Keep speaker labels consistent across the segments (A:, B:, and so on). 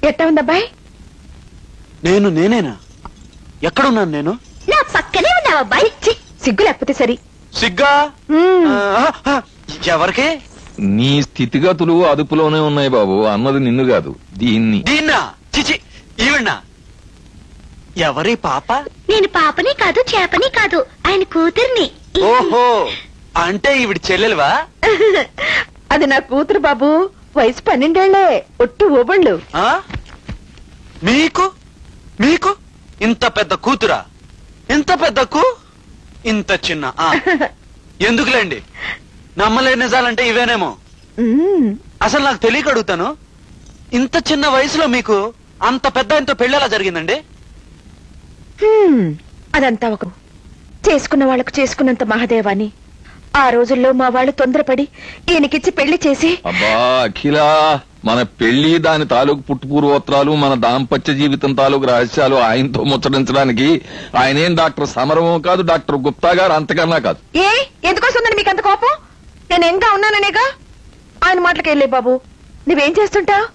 A: ఎట్టా ఉంది అబ్బాయి
B: నేను నేనేనా ఎక్కడున్నాను నేను
A: నా పక్కనే ఉన్నావు అబ్బాయి సిగ్గు లేకపోతే సరి
B: సిగ్గా
A: మ్మ్.
B: ఆ, ఆ, ఎవరికి
C: నీ స్థితిగతులు అదుపులోనే ఉన్నాయి బాబు అన్నది నిన్ను కాదు దీన్ని
B: దీన్నా చిచి ఈవిడ్నా ఎవరి పాప
A: నేను పాపని కాదు చేపని కాదు ఆయన కూతుర్ని
B: ఓహో అంటే ఈవిడ చెల్లెలువా
A: అది నా కూతురు బాబు వయసు పన్నెండేళ్లే ఒట్టు ఓబళ్ళు
B: ఆ? మీకు మీకు ఇంత పెద్ద కూతురా ఇంత పెద్ద కూ ఇంత చిన్న ఆ. ఎందుకులేండి నమ్మలేని నిజాలంటే ఇవేనేమో
A: మ్మ్.
B: అసలు నాకు తెలియక అడుగుతాను ఇంత చిన్న వయసులో మీకు అంత పెద్ద ఇంత పెళ్లి ఎలా జరిగిందండి
A: హ్మ్. అదంతా ఒక చేసుకున్న వాళ్ళకు చేసుకున్నంత మహాదేవాని ఆ రోజుల్లో మా వాళ్ళు తొందరపడి ఈయనకిచ్చి పెళ్లి చేసి
C: అబ్బా అఖిల మన పెళ్లి దాని తాలూకు పుట్టుపూర్వోత్తరాలు మన దాంపత్య జీవితం తాలూకు రహస్యాలు ఆయనతో ముచ్చటించడానికి ఆయనేం డాక్టర్ సమరమో కాదు డాక్టర్ గుప్తా గారు అంతకన్నా కాదు
A: ఏ ఎందుకోసందండి మీకు అంత కోపం నేను ఎంగా ఉన్నాననేగా ఆయన మాటలకి వెళ్ళే బాబు నువ్వేం చేస్తుంటావు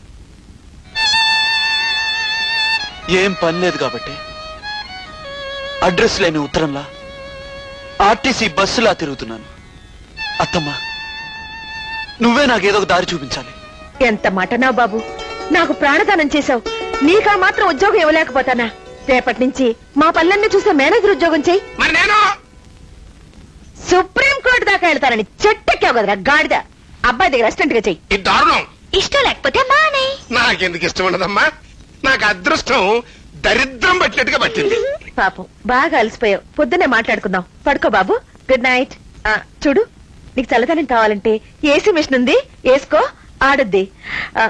B: ఏం పని లేదు కాబట్టి అడ్రస్ లేని ఉత్తరంలా ఆర్టీసీ బస్సులా తిరుగుతున్నాను అత్తమ్మా నువ్వే నాకేదో ఒక దారి చూపించాలి
A: ఎంత మటనావు బాబు నాకు ప్రాణదానం చేశావు నీకా మాత్రం ఉద్యోగం ఇవ్వలేకపోతానా రేపటి నుంచి మా పల్లెన్ని చూసే మేనేజర్ ఉద్యోగం చెయ్యి
D: మరి నేను
A: సుప్రీం కోర్టు దాకా వెళ్తానని చెట్టెక్కావు కదరా గాడిద అబ్బాయి దగ్గర అసిస్టెంట్ గా చెయ్యి
D: ఇది దారుణం
A: ఇష్టం లేకపోతే మానే
D: నాకెందుకు ఇష్టం ఉండదమ్మా నాకు అదృష్టం దరిద్రం పట్టినట్టుగా పట్టింది
A: పాపం బాగా అలసిపోయావు పొద్దున్నే మాట్లాడుకుందాం పడుకో బాబు గుడ్ నైట్ ఆ, చూడు నీకు చల్లదనం కావాలంటే ఏసీ మిషన్ ఉంది వేసుకో ఆడుద్ది ఆ,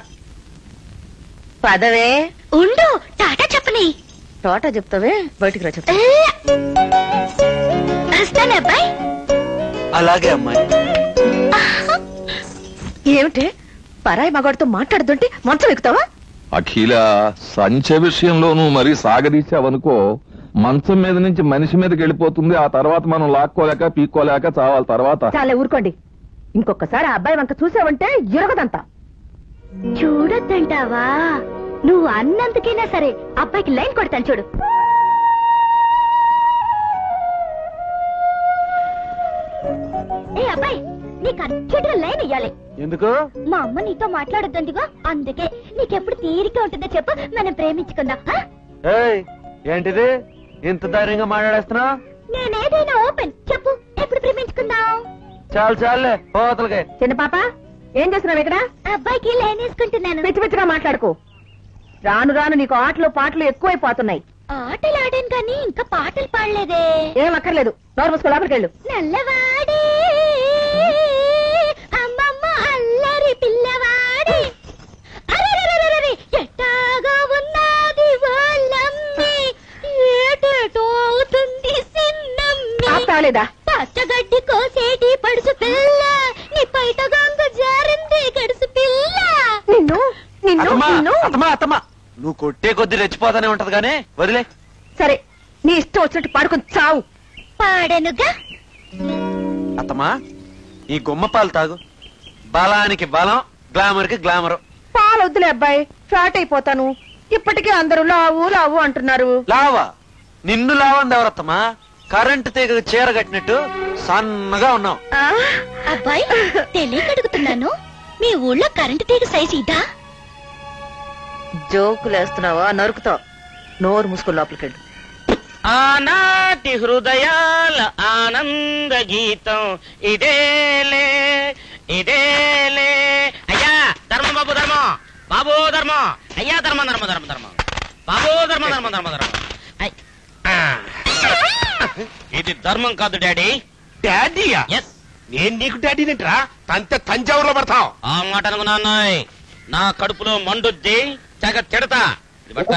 A: పదవే
E: ఉండు టాటా చెప్పని
A: తోట చెప్తావే బయటికి రా చెప్తా
E: వస్తాను అబ్బాయి
B: అలాగే అమ్మాయి
A: ఏమిటి పరాయి మగాడితో మాట్లాడుతుంటే మంచం ఎక్కుతావా
C: అఖిల సంచ విషయంలో నువ్వు మరీ సాగదీశావనుకో మంచం మీద నుంచి మనిషి మీదకి వెళ్ళిపోతుంది ఆ తర్వాత మనం లాక్కోలేక పీక్కోలేక చావాలి తర్వాత
A: చాలా ఊరుకోండి ఇంకొకసారి ఆ అబ్బాయి వంక చూసావంటే ఎరగదంతా
E: చూడొద్దంటావా నువ్వు అన్నందుకైనా సరే అబ్బాయికి లైన్ కొడతాను చూడు ఏ అబ్బాయి నీకు అర్జెంట్ గా లైన్ ఇయ్యాలి
B: ఎందుకు
E: మా అమ్మ నీతో మాట్లాడొద్దందిగో అందుకే నీకెప్పుడు తీరిక ఉంటుందో చెప్పు మనం ప్రేమించుకుందాం ఆ?
B: ఏయ్ ఏంటిది ఇంత ధైర్యంగా మాట్లాడేస్తున్నా
E: నేనేదైనా ఓపెన్ చెప్పు ఎప్పుడు ప్రేమించుకుందాం
B: చాలు చాలులే పోతలకే
A: చిన్న పాప ఏం చేస్తున్నావు ఇక్కడ
E: అబ్బాయికి లైన్ వేసుకుంటున్నాను
A: పిచ్చి పిచ్చిగా మాట్లాడుకో రాను రాను నీకు ఆటలు పాటలు ఎక్కువైపోతున్నాయి
E: ఆటలు ఆడాను కానీ ఇంకా పాటలు పాడలేదే
A: ఏం అక్కర్లేదు నోరు మూసుకో లోపలికి వెళ్ళు
E: నల్లవాడే అమ్మమ్మ అల్లరి పిల్లవాడి అరెరెరెరెరె, ఎట్టాగా ఉన్నది వాళ్ళమ్మి ఏటేటో అవుతుంది సిన్నమ్మి
A: ఆపుతావలేదా
E: పచ్చగడ్డి కోసేటి పడుసు పిల్ల నీ పైట గంగ జారింది గడుసు పిల్ల
A: నిన్ను నిన్ను
B: అత్తమ్మా
A: నిన్ను
B: అత్తమ్మా అత్తమ్మా నువ్వు కొట్టే కొద్ది రెచ్చిపోతానే ఉంటది కానీ వదిలే
A: సరే నీ ఇష్టం వచ్చినట్టు పాడుకొని చావు
E: పాడనుగా
B: అత్తమ్మా ఈ గుమ్మ పాలు తాగు బలానికి బలం గ్లామర్ కి గ్లామర్
A: పాలు వద్దులే అబ్బాయి ఫ్లాట్ అయిపోతాను ఇప్పటికీ అందరూ లావు లావు అంటున్నారు
B: లావా నిన్ను లావంది ఎవరత్తమ్మా కరెంటు తీగ చీర కట్టినట్టు సన్నగా ఉన్నావు
A: ఆ?
E: అబ్బాయి తెలియక అడుగుతున్నాను మీ ఊళ్ళో కరెంటు తీగ సైజు ఇదా
A: జోకులు వేస్తున్నావా నరుకుతావు నోరు మూసుకో లోపలికి వెళ్ళు
F: ఆనాటి హృదయాల ఆనంద గీతం ఇదేలే ఇదేలే అయ్యా ధర్మం బాబు ధర్మం బాబు ధర్మం అయ్యా ధర్మం ధర్మం ధర్మం ధర్మం బాబు ధర్మం ధర్మం ధర్మం ధర్మం అయ్. ఆ. ఇది ధర్మం కాదు డాడీ
D: డాడీయా
F: ఎస్
D: నేను నీకు డాడీనేంట్రా తంతే తంజావూరులో పడతావు
F: ఆ మాట అనుకున్నాను నా కడుపులో మండుద్ది తెగ తిడతా ఇది పట్ట.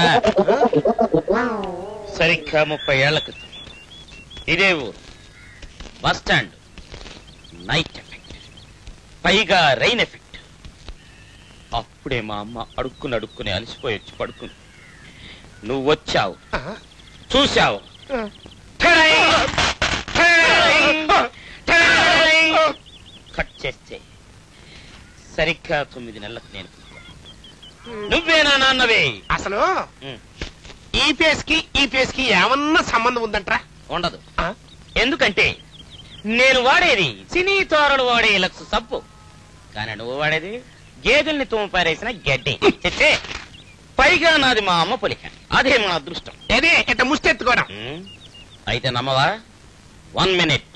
F: సరిగ్గా ముప్పై ఏళ్ల క్రితం ఇదే ఊరు బస్ స్టాండ్ నైట్ ఎఫెక్ట్ పైగా రైన్ ఎఫెక్ట్ అప్పుడే మా అమ్మ అడుక్కుని అడుక్కుని అలసిపోయి వచ్చి పడుకుంది నువ్వు వచ్చావు చూశావు టడైంగ్! టడైంగ్! టడైంగ్! కట్ చేస్తే సరిగ్గా తొమ్మిది నెలలకు నేను పుట్టాను. నువ్వేనా నాన్నవే
D: అసలు
F: ఉమ్,
D: ఈ ఫేస్ కి ఈ ఫేస్ కి ఏమన్నా సంబంధం ఉందంట్రా
F: ఉండదు
D: ఆ?
F: ఎందుకంటే నేను వాడేది సినీ తోరలు వాడే లక్స్ సబ్బు కానీ నువ్వు వాడేది గేదెల్ని తుమ్ము పారేసిన గడ్డి చెట్టే పైగా నాది మా అమ్మ పొలిక అదే మన అదృష్టం
D: ఏదే ఇట్ట ముష్టెత్తుకోవడం
F: ఉమ్, అయితే నమ్మవా వన్ మినిట్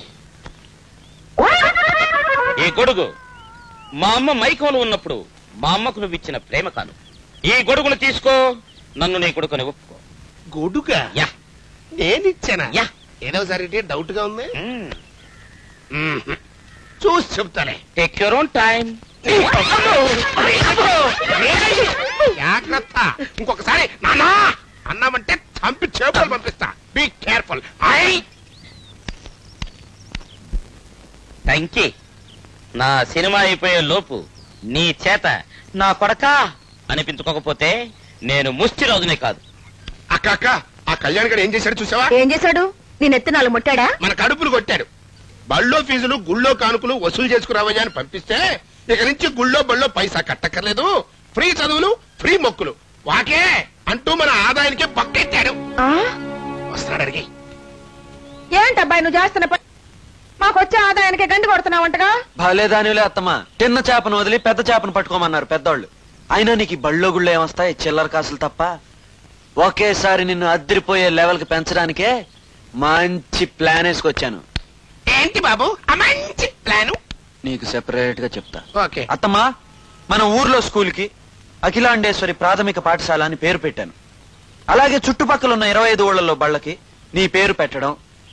F: ఈ గొడుగు మా అమ్మ మైకంలో ఉన్నప్పుడు మా అమ్మకు నువ్వు ఇచ్చిన ప్రేమ కాను ఈ గొడుగును తీసుకో నన్ను నీ కొడుకుని ఒప్పుకో
D: గొడుగా
F: యా
D: నేనిచ్చానా
F: యా
D: ఏదో సరే డౌట్ గా ఉంది
F: ఉమ్,
D: మ్మ్. చూసి చెప్తానే
F: టేక్ యువర్ ఓన్ టైం
D: జాగ్రత్త ఇంకొకసారి నానా అన్నామంటే చంపి చేపలు పంపిస్తా బీ కేర్ఫుల్ ఐ
F: టంకి నా సినిమా అయిపోయే లోపు నీ చేత నా కొడక అనిపించుకోకపోతే నేను ముష్టి రోజునే కాదు
D: అక్క అక్క ఆ కళ్యాణ్ గడు ఏం చేశాడు చూసావా
A: ఏం చేశాడు నీ నెత్తి నాలుగు ముట్టాడా
D: మన కడుపులు కొట్టాడు బళ్ళో ఫీజులు గుళ్ళో కానుకలు వసూలు చేసుకురావయ్యా అని పంపిస్తే ఇక నుంచి గుళ్ళో బళ్ళో పైసా కట్టక్కర్లేదు ఫ్రీ చదువులు ఫ్రీ మొక్కులు వాకే అంటూ మన ఆదాయానికే పక్కెట్టాడు
A: ఆ?
D: వస్తున్నాడు అడిగి
A: ఏంటబ్బాయి నువ్వు చేస్తున్న పని మాకు వచ్చే ఆదాయానికి గండి కొడుతున్నావంటగా
B: భలే దానిలే అత్తమ్మా తిన్న చేపను వదిలి పెద్ద చేపను పట్టుకోమన్నారు పెద్దోళ్ళు అయినా నీకు ఈ బళ్ళో గుళ్ళో ఏమొస్తాయి చిల్లర కాసులు తప్ప ఒకేసారి నిన్ను అద్దరిపోయే లెవెల్ కి పెంచడానికే మంచి ప్లాన్ వేసుకొచ్చాను
D: ఏంటి బాబు ఆ మంచి ప్లాను
B: నీకు సెపరేట్ గా చెప్తా
D: ఓకే
B: అత్తమ్మా మన ఊర్లో స్కూల్ కి అఖిలాండేశ్వరి ప్రాథమిక పాఠశాల అని పేరు పెట్టాను అలాగే చుట్టుపక్కల ఉన్న ఇరవై ఐదు ఊళ్ళలో బళ్ళకి నీ పేరు పెట్టడం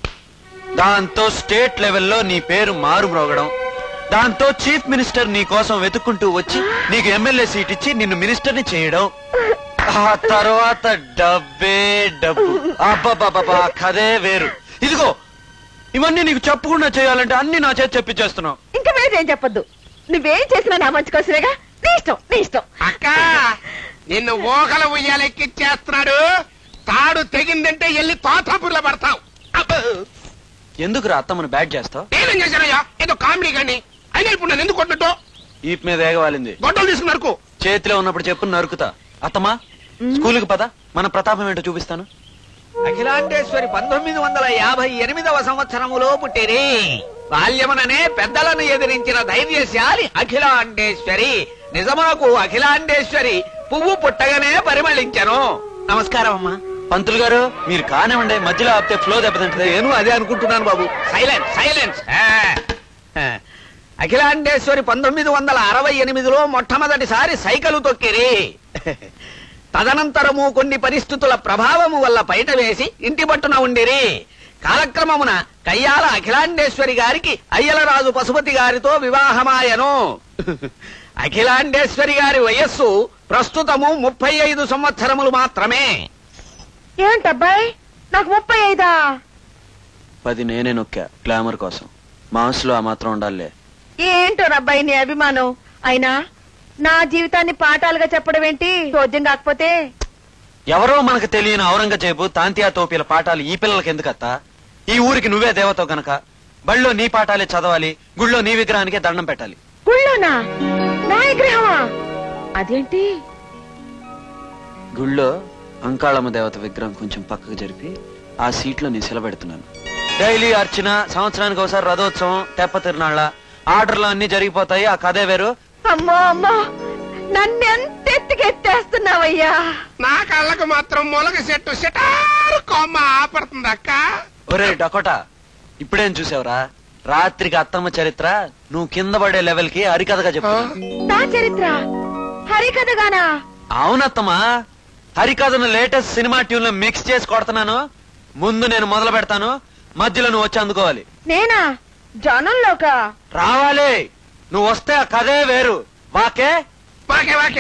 B: దాంతో స్టేట్ లెవెల్లో నీ పేరు మారు మ్రోగడం దాంతో చీఫ్ మినిస్టర్ నీ కోసం వెతుక్కుంటూ వచ్చి నీకు ఎమ్మెల్యే సీట్ ఇచ్చి నిన్ను మినిస్టర్ ని చేయడం ఆ తర్వాత డబ్బే డబ్బు అబ్బబ్బబ్బా కదే వేరు ఇదిగో ఇవన్నీ నీకు చెప్పకుండా చేయాలంటే అన్ని నా చేతి చెప్పించేస్తున్నావు
A: ఇంకా వేరేం చెప్పొద్దు నువ్వేం చేసినా నా మంచి కోసమేగా నీ ఇష్టం నీ ఇష్టం
D: అక్క నిన్ను ఓకల ఉయ్యాలెక్కిచ్చేస్తున్నాడు తాడు తెగిందంటే వెళ్ళి తోతాపూర్లో పడతావు అబ్బో.
B: ఎందుకు రా అత్తమ్మను బ్యాట్ చేస్తావు
D: నేనేం చేశానయ్యా ఏదో కామెడీ కానీ అయినా ఇప్పుడు నన్ను ఎందుకు కొట్టినట్టు
B: ఈప్ మీద ఏగవాలింది
D: గొడ్డలు తీసుకున్నారు
B: చేతిలో ఉన్నప్పుడు చెప్పు నరుకుతా అత్తమ్మా స్కూలుకి పద మన ప్రతాపం ఏంటో చూపిస్తాను
G: అఖిలాండేశ్వరి పంతొమ్మిది వందల యాభై ఎనిమిదవ సంవత్సరములో పుట్టిరి బాల్యముననే పెద్దలను ఎదిరించిన ధైర్యశాలి అఖిలాండేశ్వరి నిజమునకు అఖిలాండేశ్వరి పువ్వు పుట్టగానే పరిమళించెను నమస్కారం అమ్మా
B: పంతులు గారు మీరు కానివ్వండి మధ్యలో ఆపితే ఫ్లో దెబ్బతింటది
G: నేను అదే అనుకుంటున్నాను బాబు సైలెన్స్ సైలెన్స్ అఖిలాండేశ్వరి పంతొమ్మిది వందల అరవై ఎనిమిదిలో మొట్టమొదటిసారి సైకిల్ తొక్కిరి తదనంతరము కొన్ని పరిస్థితుల ప్రభావము వల్ల బయట వేసి ఇంటి పట్టున ఉండిరి కాలక్రమమున కయ్యాల అఖిలాండేశ్వరి గారికి అయ్యలరాజు పశుపతి గారితో వివాహమాయను అఖిలాండేశ్వరి గారి వయస్సు ప్రస్తుతము ముప్పై ఐదు సంవత్సరములు మాత్రమే
A: ఏంటబ్బాయి నాకు ముప్పై ఐదా
B: పది నేనే నొక్కా గ్లామర్ కోసం మాస్లో ఆ మాత్రం ఉండాలే
A: ఏంటో రబ్బాయి నీ అభిమానం అయినా నా జీవితాన్ని పాఠాలుగా చెప్పడం ఏంటి చోద్యం కాకపోతే
B: ఎవరో మనకు తెలియని ఔరంగజేబు తాంతియా తోపిల పాఠాలు ఈ పిల్లలకి ఎందుకత్తా ఈ ఊరికి నువ్వే దేవతో గనక బళ్ళో నీ పాఠాలే చదవాలి గుళ్ళో నీ విగ్రహానికే దండం పెట్టాలి
A: గుళ్ళోనా నా విగ్రహమా అదేంటి
B: గుళ్ళో అంకాళమ్మ దేవత విగ్రహం కొంచెం పక్కకు జరిపి ఆ సీట్లో నీ సెలబెడుతున్నాను డైలీ అర్చన సంవత్సరానికి ఒకసారి రథోత్సవం తెప్ప తిరునాళ్ళ ఆర్డర్లు అన్ని జరిగిపోతాయి ఆ కథే వేరు
A: అమ్మో అమ్మో నన్నెంత ఎత్తుకెత్తేస్తున్నావయ్యా
D: నా కళ్ళకు మాత్రం మొలక చెట్టు సిటారు కొమ్మ ఆపడుతుంది అక్క
B: ఒరే డకోటా ఇప్పుడేం చూసావురా రాత్రికి అత్తమ్మ చరిత్ర నువ్వు కింద పడే లెవెల్ కి హరికథగా చెప్తున్నా
A: నా చరిత్ర హరికథగానా
B: అవునత్తమ్మా హరికథను లేటెస్ట్ సినిమా ట్యూన్ లో మిక్స్ చేసి కొడుతున్నాను ముందు నేను మొదలు పెడతాను మధ్యలో నువ్వు వచ్చి అందుకోవాలి
A: నేనా జనంలోక
B: రావాలి నువ్వు వస్తే ఆ కథే వేరు వాకే
D: వాకే వాకే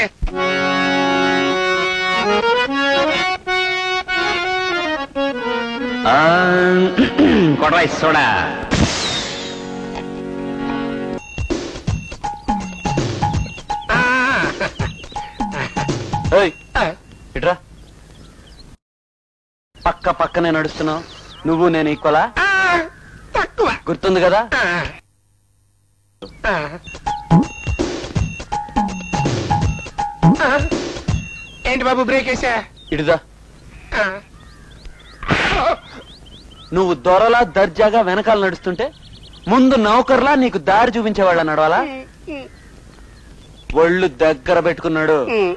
F: కొడవై సోడా
D: ఆ,
B: ఏయ్, ఇట్రా పక్క పక్కనే నడుస్తున్నావు నువ్వు నేను ఈక్వలా
D: ఆ, తక్కువ
B: గుర్తుంది కదా
D: ఆ, ఆ. ఆ, ఏంటి బాబు బ్రేక్ వేసా
B: ఇడిదా
D: ఆ.
B: నువ్వు దొరలా దర్జాగా వెనకాల నడుస్తుంటే ముందు నౌకర్లా నీకు దారి చూపించేవాళ్ళ నడవాలా ఒళ్ళు దగ్గర పెట్టుకున్నాడు
D: ఉమ్.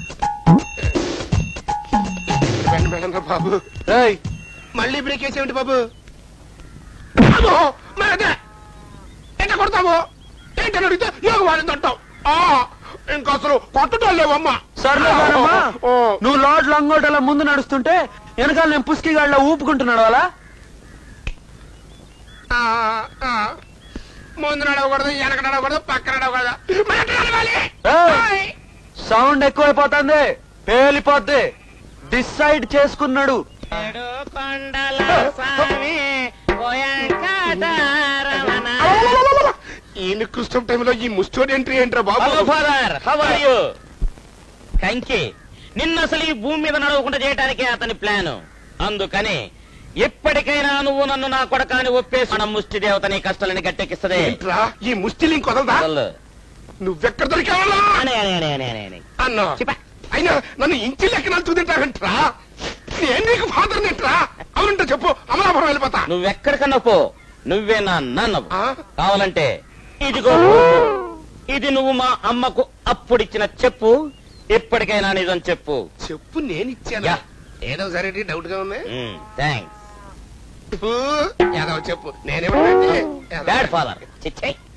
D: వెంట వెళ్ళండి బాబు
B: ఏయ్
D: మళ్ళీ బ్రేక్ వేసేమిటి బాబు అమ్మో, మరి అదే ఎంత కొడతావు ఏంటని అడిగితే యోగ వాళ్ళని అంటావు ఆ, ఇంకా అసలు కొట్టడం లేవమ్మా
B: సర్లే కానమ్మా.
D: ఓ,
B: నువ్వు లార్డ్ లంగోటలా ముందు నడుస్తుంటే వెనకాల నేను పుస్కిగాళ్ళ ఊపుకుంటున్నాడు అలా
D: ఆ, ఆ. ముందు నడవకూడదు వెనక నడవకూడదు పక్క నడవకూడదు మరి ఎట్లా నడవాలి
B: ఏయ్.
D: ఆయ్.
B: సౌండ్ ఎక్కువైపోతుంది పేలిపోద్ది డిసైడ్ చేసుకున్నాడు
F: ఏడు కొండల స్వామి ఓయంకటరమణ.
D: అలలలలలల. ఈయన కుష్టం టైంలో ఈ ముస్టోడ్ ఎంట్రీ ఏంట్రా
F: హలో
D: బాబు
F: ఫాదర్ హౌ ఆర్ యు కంకి నిన్న అసలు ఈ భూమి మీద నడవకుండా చేయటానికే అతని ప్లాన్ అందుకని ఎప్పటికైనా నువ్వు నన్ను నా కొడకాని ఒప్పేసి మన ముష్టి దేవతని కష్టాలని గట్టెక్కిస్తదే
D: ఏంట్రా ఈ ముష్టి లింక్ వదలదా
F: వదలు.
D: నువ్వెక్కడ దొరికావా
F: అనే, అనే, అనే, అనే, అనే, అనే.
D: అన్నా అయినా నన్ను ఇంచి లెక్క నలుచుకుంటావంట్రా నేను నీకు ఫాదర్ నెట్రా అవునంటే చెప్పు అమలాపురం వెళ్ళిపోతా
F: నువ్వెక్కడికన్నా పో నువ్వే నా నాన్నవు
D: ఆ?
F: కావాలంటే ఇదిగో ఇది నువ్వు మా అమ్మకు అప్పుడిచ్చిన చెప్పు ఎప్పటికైనా నిజం చెప్పు
D: చెప్పు నేను ఇచ్చాను
F: యా.
D: ఏదో సరే డౌట్ గా ఉంది
F: థ్యాంక్స్
D: చెప్పు ఏదో చెప్పు నేనేమంటే
F: బ్యాడ్ ఫాదర్ చిచ్చే